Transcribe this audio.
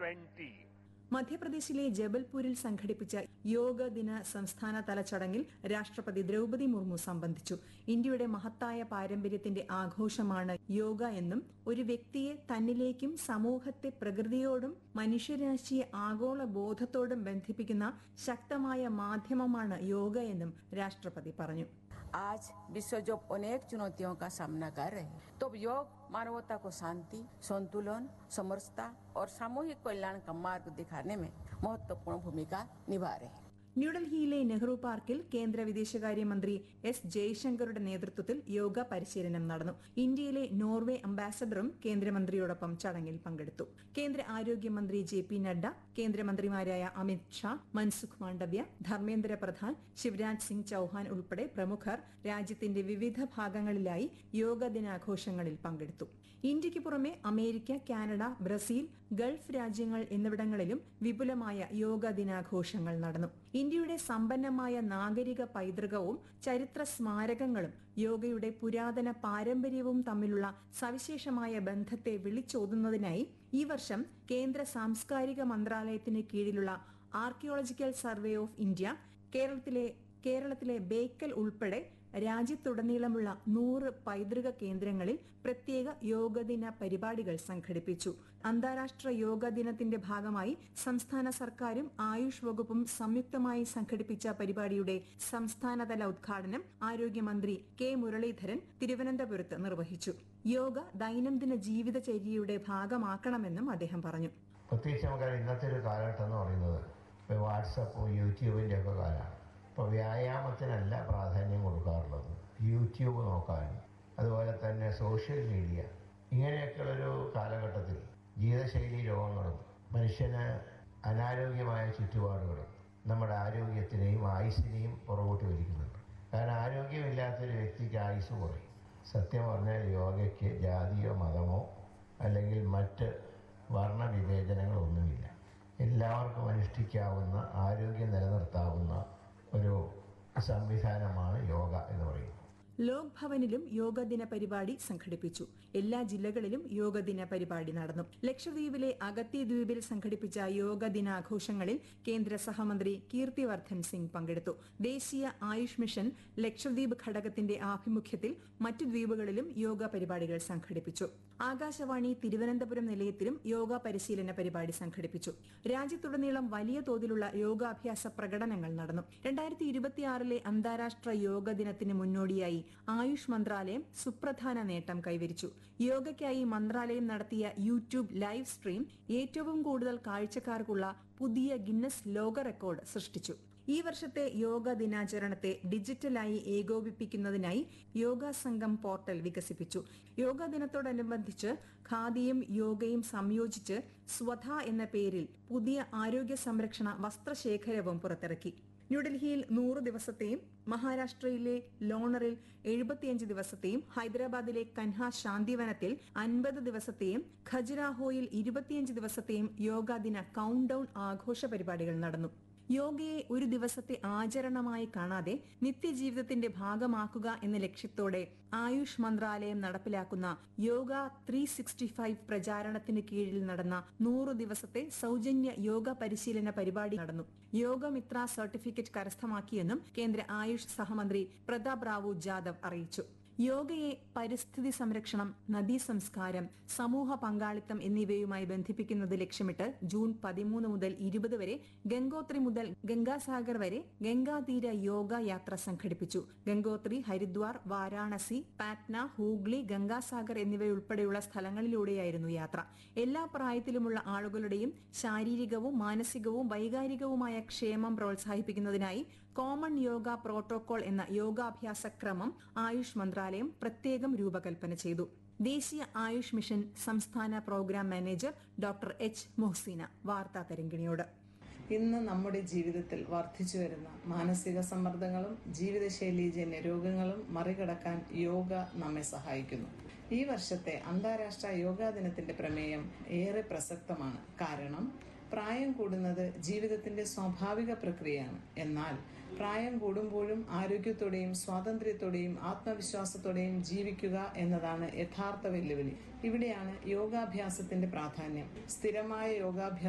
G20. മധ്യപ്രദേശിലെ ജബൽപൂരിൽ സംഘടിപ്പിച്ച യോഗ ദിന സംസ്ഥാനതല ചടങ്ങിൽ രാഷ്ട്രപതി ദ്രൌപതി മുർമു സംബന്ധിച്ചു ഇന്ത്യയുടെ മഹത്തായ പാരമ്പര്യത്തിന്റെ ആഘോഷമാണ് യോഗ എന്നും ഒരു വ്യക്തിയെ തന്നിലേക്കും സമൂഹത്തെ പ്രകൃതിയോടും മനുഷ്യരാശിയെ ആഗോള ബോധത്തോടും ബന്ധിപ്പിക്കുന്ന ശക്തമായ മാധ്യമമാണ് യോഗ എന്നും രാഷ്ട്രപതി പറഞ്ഞു आज विश्व जो अनेक चुनौतियों का सामना कर रहे हैं तो योग मानवता को शांति संतुलन समरसता और सामूहिक कल्याण का मार्ग दिखाने में महत्वपूर्ण भूमिका निभा रहे हैं ന്യൂഡൽഹിയിലെ നെഹ്റു പാർക്കിൽ കേന്ദ്ര വിദേശകാര്യമന്ത്രി എസ് ജയശങ്കറുടെ നേതൃത്വത്തിൽ യോഗ പരിശീലനം നടന്നു ഇന്ത്യയിലെ നോർവേ അംബാസഡറും കേന്ദ്രമന്ത്രിയോടൊപ്പം ചടങ്ങിൽ പങ്കെടുത്തു കേന്ദ്ര ആരോഗ്യമന്ത്രി ജെ പി നഡ്ഡ കേന്ദ്രമന്ത്രിമാരായ അമിത് ഷാ മൻസുഖ് മാണ്ഡവ്യ ധർമ്മേന്ദ്ര പ്രധാൻ ശിവരാജ് സിംഗ് ചൌഹാൻ ഉൾപ്പെടെ പ്രമുഖർ രാജ്യത്തിന്റെ വിവിധ ഭാഗങ്ങളിലായി യോഗ ദിനാഘോഷങ്ങളിൽ പങ്കെടുത്തു ഇന്ത്യയ്ക്ക് പുറമെ അമേരിക്ക കാനഡ ബ്രസീൽ ഗൾഫ് രാജ്യങ്ങൾ എന്നിവിടങ്ങളിലും വിപുലമായ യോഗ ദിനാഘോഷങ്ങൾ നടന്നു ഇന്ത്യയുടെ സമ്പന്നമായ നാഗരിക പൈതൃകവും ചരിത്ര സ്മാരകങ്ങളും യോഗയുടെ പുരാതന പാരമ്പര്യവും തമ്മിലുള്ള സവിശേഷമായ ബന്ധത്തെ വിളിച്ചോതുന്നതിനായി ഈ വർഷം കേന്ദ്ര സാംസ്കാരിക മന്ത്രാലയത്തിന് കീഴിലുള്ള ആർക്കിയോളജിക്കൽ സർവേ ഓഫ് ഇന്ത്യ കേരളത്തിലെ കേരളത്തിലെ ബേക്കൽ ഉൾപ്പെടെ രാജ്യത്തുടനീളമുള്ള നൂറ് പൈതൃക കേന്ദ്രങ്ങളിൽ പ്രത്യേക യോഗദിന പരിപാടികൾ സംഘടിപ്പിച്ചു അന്താരാഷ്ട്ര യോഗ ദിനത്തിന്റെ ഭാഗമായി സംസ്ഥാന സർക്കാരും ആയുഷ് വകുപ്പും സംയുക്തമായി സംഘടിപ്പിച്ച പരിപാടിയുടെ സംസ്ഥാനതല ഉദ്ഘാടനം ആരോഗ്യമന്ത്രി കെ മുരളീധരൻ തിരുവനന്തപുരത്ത് നിർവഹിച്ചു യോഗ ദൈനംദിന ജീവിതചര്യയുടെ ഭാഗമാക്കണമെന്നും അദ്ദേഹം പറഞ്ഞു പ്രത്യേകിച്ച് നമുക്കറിയാം ഇന്നത്തെ ഒരു കാലഘട്ടം എന്ന് പറയുന്നത് ഇപ്പോൾ വാട്സപ്പും യൂട്യൂബിൻ്റെ ഒക്കെ കാലമാണ് ഇപ്പോൾ വ്യായാമത്തിനല്ല പ്രാധാന്യം കൊടുക്കാറുള്ളത് യൂട്യൂബ് നോക്കാനും അതുപോലെ തന്നെ സോഷ്യൽ മീഡിയ ഇങ്ങനെയൊക്കെയുള്ളൊരു കാലഘട്ടത്തിൽ ജീവിതശൈലി രോഗങ്ങളും മനുഷ്യന് അനാരോഗ്യമായ ചുറ്റുപാടുകളും നമ്മുടെ ആരോഗ്യത്തിനെയും ആയുസ്സിനെയും പുറകോട്ട് വലിക്കുന്നുണ്ട് കാരണം ആരോഗ്യമില്ലാത്തൊരു വ്യക്തിക്ക് ആയുസ് കുറയും സത്യം പറഞ്ഞാൽ യോഗയ്ക്ക് ജാതിയോ മതമോ അല്ലെങ്കിൽ മറ്റ് വർണ്ണവിവേചനങ്ങളൊന്നുമില്ല എല്ലാവർക്കും അനുഷ്ഠിക്കാവുന്ന ആരോഗ്യം നിലനിർത്താവുന്ന ഒരു സംവിധാനമാണ് യോഗ എന്ന് പറയുന്നത് ലോക് ഭവനിലും യോഗദിന പരിപാടി സംഘടിപ്പിച്ചു എല്ലാ ജില്ലകളിലും യോഗദിന പരിപാടി നടന്നു ലക്ഷദ്വീപിലെ അഗത്തി ദ്വീപിൽ സംഘടിപ്പിച്ച യോഗ ദിനാഘോഷങ്ങളിൽ കേന്ദ്ര സഹമന്ത്രി കീർത്തിവർദ്ധൻ സിംഗ് പങ്കെടുത്തു ദേശീയ ആയുഷ് മിഷൻ ലക്ഷദ്വീപ് ഘടകത്തിന്റെ ആഭിമുഖ്യത്തിൽ മറ്റു ദ്വീപുകളിലും യോഗ പരിപാടികൾ സംഘടിപ്പിച്ചു ആകാശവാണി തിരുവനന്തപുരം നിലയത്തിലും യോഗ പരിശീലന പരിപാടി സംഘടിപ്പിച്ചു രാജ്യത്തുടനീളം വലിയ തോതിലുള്ള യോഗാഭ്യാസ പ്രകടനങ്ങൾ നടന്നു രണ്ടായിരത്തി ഇരുപത്തിയാറിലെ അന്താരാഷ്ട്ര യോഗ ദിനത്തിന് മുന്നോടിയായി ആയുഷ് മന്ത്രാലയം സുപ്രധാന നേട്ടം കൈവരിച്ചു യോഗയ്ക്കായി മന്ത്രാലയം നടത്തിയ യൂട്യൂബ് ലൈവ് സ്ട്രീം ഏറ്റവും കൂടുതൽ കാഴ്ചക്കാർക്കുള്ള പുതിയ ഗിന്നസ് ലോക റെക്കോർഡ് സൃഷ്ടിച്ചു ഈ വർഷത്തെ യോഗ ദിനാചരണത്തെ ഡിജിറ്റലായി ഏകോപിപ്പിക്കുന്നതിനായി യോഗ സംഘം പോർട്ടൽ വികസിപ്പിച്ചു യോഗ ദിനത്തോടനുബന്ധിച്ച് ഖാദിയും യോഗയും സംയോജിച്ച് സ്വധ എന്ന പേരിൽ പുതിയ ആരോഗ്യ സംരക്ഷണ വസ്ത്രശേഖരവും പുറത്തിറക്കി ന്യൂഡൽഹിയിൽ നൂറ് ദിവസത്തെയും മഹാരാഷ്ട്രയിലെ ലോണറിൽ എഴുപത്തിയഞ്ച് ദിവസത്തെയും ഹൈദരാബാദിലെ കൻഹ ശാന്തിവനത്തിൽ അൻപത് ദിവസത്തെയും ഖജുരാഹോയിൽ ഇരുപത്തിയഞ്ച് ദിവസത്തെയും യോഗാദിന കൌണ്ട് ഡൌൺ ആഘോഷ പരിപാടികൾ നടന്നു യോഗയെ ഒരു ദിവസത്തെ ആചരണമായി കാണാതെ നിത്യജീവിതത്തിന്റെ ഭാഗമാക്കുക എന്ന ലക്ഷ്യത്തോടെ ആയുഷ് മന്ത്രാലയം നടപ്പിലാക്കുന്ന യോഗ ത്രീ സിക്സ്റ്റി ഫൈവ് പ്രചാരണത്തിന് കീഴിൽ നടന്ന നൂറു ദിവസത്തെ സൗജന്യ യോഗ പരിശീലന പരിപാടി നടന്നു യോഗമിത്ര സർട്ടിഫിക്കറ്റ് കരസ്ഥമാക്കിയെന്നും കേന്ദ്ര ആയുഷ് സഹമന്ത്രി പ്രതാപ് റാവു ജാദവ് അറിയിച്ചു യോഗയെ പരിസ്ഥിതി സംരക്ഷണം നദീ സംസ്കാരം സമൂഹ പങ്കാളിത്തം എന്നിവയുമായി ബന്ധിപ്പിക്കുന്നത് ലക്ഷ്യമിട്ട് ജൂൺ പതിമൂന്ന് മുതൽ ഇരുപത് വരെ ഗംഗോത്രി മുതൽ ഗംഗാസാഗർ വരെ ഗംഗാതീര യോഗ യാത്ര സംഘടിപ്പിച്ചു ഗംഗോത്രി ഹരിദ്വാർ വാരാണസി പാറ്റ്ന ഹൂഗ്ലി ഗംഗാസാഗർ എന്നിവയുൾപ്പെടെയുള്ള സ്ഥലങ്ങളിലൂടെയായിരുന്നു യാത്ര എല്ലാ പ്രായത്തിലുമുള്ള ആളുകളുടെയും ശാരീരികവും മാനസികവും വൈകാരികവുമായ ക്ഷേമം പ്രോത്സാഹിപ്പിക്കുന്നതിനായി കോമൺ യോഗ പ്രോട്ടോകോൾ എന്ന യോഗാഭ്യാസ ക്രമം ആയുഷ് മന്ത്രാലയം പ്രത്യേകം രൂപകൽപ്പന ചെയ്തു ദേശീയ ആയുഷ് മിഷൻ സംസ്ഥാന programme manager doctor H Mohsina വാർത്താ തരംഗിണിയോട് ഇന്ന് നമ്മുടെ ജീവിതത്തിൽ വർദ്ധിച്ചു വരുന്ന മാനസിക സമ്മർദ്ദങ്ങളും ജീവിതശൈലീജന്യ രോഗങ്ങളും മറികടക്കാൻ യോഗ നമ്മെ സഹായിക്കുന്നു ഈ വർഷത്തെ അന്താരാഷ്ട്ര യോഗാ ദിനത്തിന്റെ പ്രമേയം ഏറെ പ്രസക്തമാണ് കാരണം പ്രായം കൂടുന്നത് ജീവിതത്തിന്റെ സ്വാഭാവിക പ്രക്രിയയാണ് എന്നാൽ പ്രായം കൂടുമ്പോഴും ആരോഗ്യത്തോടെയും സ്വാതന്ത്ര്യത്തോടെയും ആത്മവിശ്വാസത്തോടെയും ജീവിക്കുക എന്നതാണ് യഥാർത്ഥ വെല്ലുവിളി ഇവിടെയാണ് യോഗാഭ്യാസത്തിന്റെ പ്രാധാന്യം സ്ഥിരമായ യോഗാഭ്യാസം